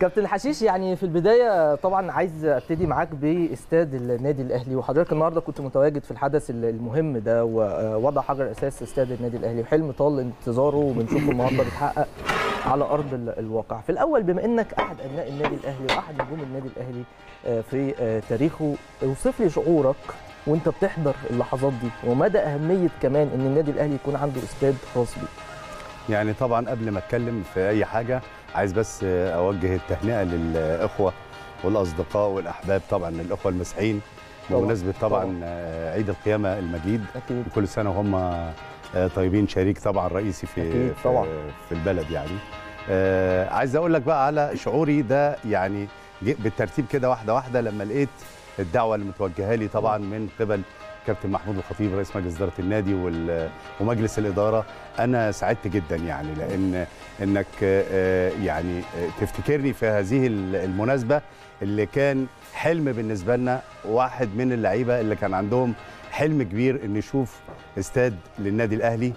كابتن حشيش يعني في البدايه طبعا عايز ابتدي معاك باستاد النادي الاهلي وحضرتك النهارده كنت متواجد في الحدث المهم ده ووضع حجر اساس استاد النادي الاهلي وحلم طال انتظاره وبنشوفه النهارده بيتحقق على ارض ال- الواقع في الاول بما انك احد ابناء النادي الاهلي واحد نجوم النادي الاهلي آه، في آه، تاريخه اوصف لي شعورك وانت بتحضر اللحظات دي ومدى اهميه كمان ان النادي الاهلي يكون عنده استاد خاص بيه يعني طبعا قبل ما اتكلم في اي حاجه عايز بس اوجه التهنئه للاخوه والاصدقاء والاحباب طبعا الاخوه المسيحيين طبعاً. بمناسبه طبعا, طبعاً. آه، عيد القيامه المجيد اكيد كل سنه وهم آه، طيبين شريك طبعا رئيسي في أكيد في- طبعاً. في البلد يعني آه، عايز اقول لك بقى على شعوري ده يعني جه بالترتيب كده واحده واحده لما لقيت الدعوه اللي متوجهه لي طبعا من قبل كابتن محمود الخطيب رئيس مجلس اداره النادي وال- ومجلس الاداره انا سعدت جدا يعني لان انك آه، يعني آه، تفتكرني في هذه المناسبه اللي كان حلم بالنسبه لنا واحد من اللعيبه اللي كان عندهم حلم كبير ان يشوف استاد للنادي الاهلي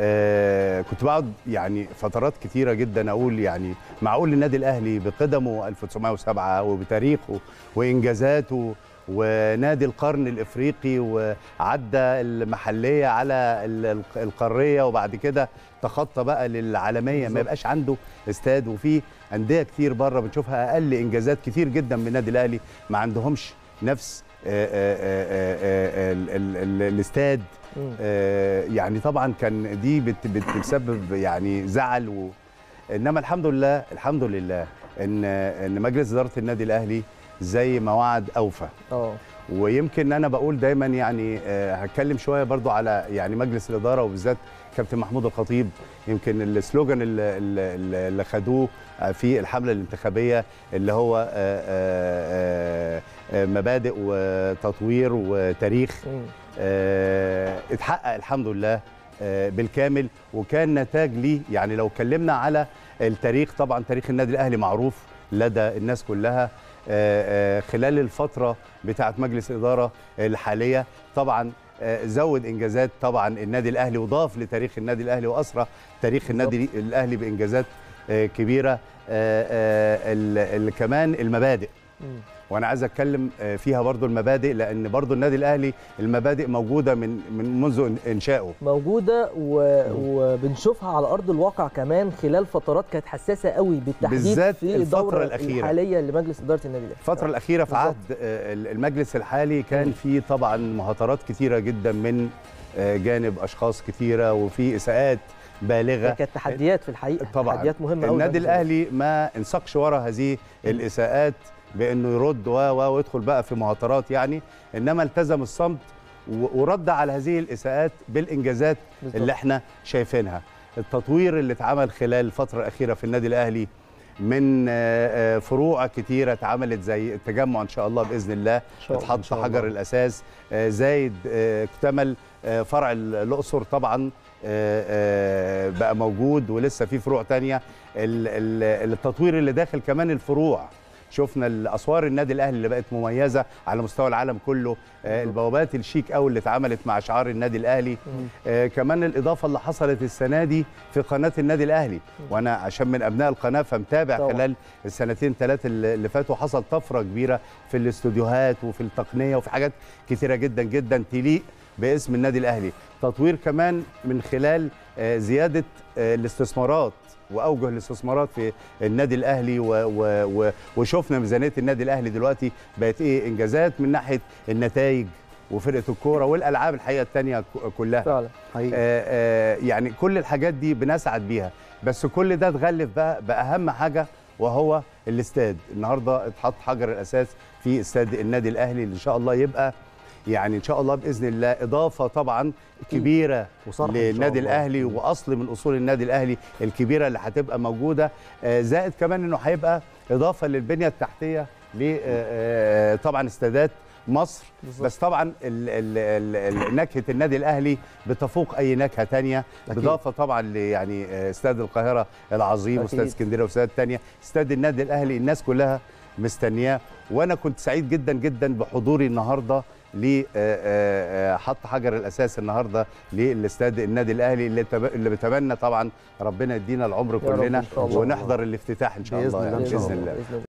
آه كنت بقعد يعني فترات كتيره جدا اقول يعني معقول النادي الاهلي بقدمه 1907 وبتاريخه وانجازاته ونادي القرن الافريقي وعدى المحليه على ال- القاريه وبعد كده تخطى بقى للعالميه ما بالظبط. يبقاش عنده استاد وفي انديه كتير بره بنشوفها اقل انجازات كتير جدا من النادي الاهلي ما عندهمش نفس آه، آه، آه، آه، ال- ال- ال- الاستاد مم. آه، يعني طبعا كان دي بت- بت- بتسبب يعني زعل و... انما الحمد لله الحمد لله ان ان مجلس اداره النادي الاهلي زي ما وعد اوفى اه ويمكن انا بقول دايما يعني آه، هتكلم شويه برضو على يعني مجلس الاداره وبالذات كابتن محمود الخطيب يمكن السلوجان اللي, اللي اللي خدوه آه، في الحمله الانتخابيه اللي هو آه، آه، آه، مبادئ وتطوير وتاريخ مم. آه، اتحقق الحمد لله آه، بالكامل وكان نتاج ليه يعني لو اتكلمنا على التاريخ طبعا تاريخ النادي الاهلي معروف لدى الناس كلها آه، آه، خلال الفتره بتاعه مجلس الاداره الحاليه طبعا آه، زود انجازات طبعا النادي الاهلي وضاف لتاريخ النادي الاهلي واسرى تاريخ النادي الاهلي بانجازات آه، كبيره آه، آه، ال- ال- كمان المبادئ مم. وانا عايز اتكلم آه، فيها برضو المبادئ لان برضو النادي الاهلي المبادئ موجوده من من منذ إن- انشائه موجوده و... وبنشوفها على ارض الواقع كمان خلال فترات كانت حساسه قوي بالتحديد بالذات في الفترة الدوره الأخيرة. الحاليه لمجلس اداره النادي الاهلي الفترة الأخيرة في بالظبط. عهد آه، المجلس الحالي كان في طبعا مهاترات كثيرة جدا من آه، جانب أشخاص كثيرة وفي إساءات بالغة كانت تحديات في الحقيقه طبعا تحديات مهمه قوي النادي الأهلي ما انسقش ورا هذه الإساءات بأنه يرد و و ويدخل بقى في مهاترات يعني إنما التزم الصمت و- ورد على هذه الإساءات بالإنجازات بالظبط. اللي احنا شايفينها التطوير اللي اتعمل خلال الفترة الأخيرة في النادي الأهلي من آه، آه، فروع كتيرة اتعملت زي التجمع إن شاء الله بإذن الله شاء الله، إن اتحط شاء حجر الله. الأساس آه، زايد آه، اكتمل آه، فرع الأقصر طبعا آه، آه، بقى موجود ولسه في فروع تانية ال- ال- التطوير اللي داخل كمان الفروع شفنا الاسوار النادي الاهلي اللي بقت مميزه على مستوى العالم كله آه، البوابات الشيك قوي اللي اتعملت مع شعار النادي الاهلي مم. آه، كمان الاضافه اللي حصلت السنه دي في قناه النادي الاهلي وانا عشان من ابناء القناه فمتابع طبعا. خلال السنتين ثلاثه اللي اللي فاتوا حصل طفره كبيره في الاستوديوهات وفي التقنيه وفي حاجات كتيره جدا جدا تليق باسم النادي الاهلي تطوير كمان من خلال آه، زياده آه، الاستثمارات واوجه الاستثمارات في النادي الاهلي و و و وشفنا ميزانيه النادي الاهلي دلوقتي بقت ايه انجازات من ناحيه النتائج وفرقه الكوره والالعاب الحقيقه الثانيه كلها فعلا حقيقي آه، آه، يعني كل الحاجات دي بنسعد بيها بس كل ده اتغلف بقى باهم حاجه وهو الاستاد النهارده اتحط حجر الاساس في استاد النادي الاهلي اللي ان شاء الله يبقى يعني ان شاء الله باذن الله اضافه طبعا كبيره وصرح إن شاء للنادي الله. الاهلي واصل من اصول النادي الاهلي الكبيره اللي هتبقى موجوده آه، زائد كمان انه هيبقى اضافه للبنيه التحتيه ل آه، طبعا استادات مصر بالظبط. بس طبعا ال ال ال ال نكهه النادي الاهلي بتفوق اي نكهه تانية أكيد. بالاضافه طبعا ل يعني آه، استاد القاهره العظيم أكيد. واستاد اسكندريه واستاد تانية استاد النادي الاهلي الناس كلها مستنياه وانا كنت سعيد جدا جدا بحضوري النهارده ل حط حجر الاساس النهارده للاستاد النادي الاهلي اللي تب- اللي بتمنى طبعا ربنا يدينا العمر يا رب كلنا إن شاء الله. ونحضر الافتتاح ان شاء بإذن الله الله يعني إن شاء باذن الله. الله بإذن الله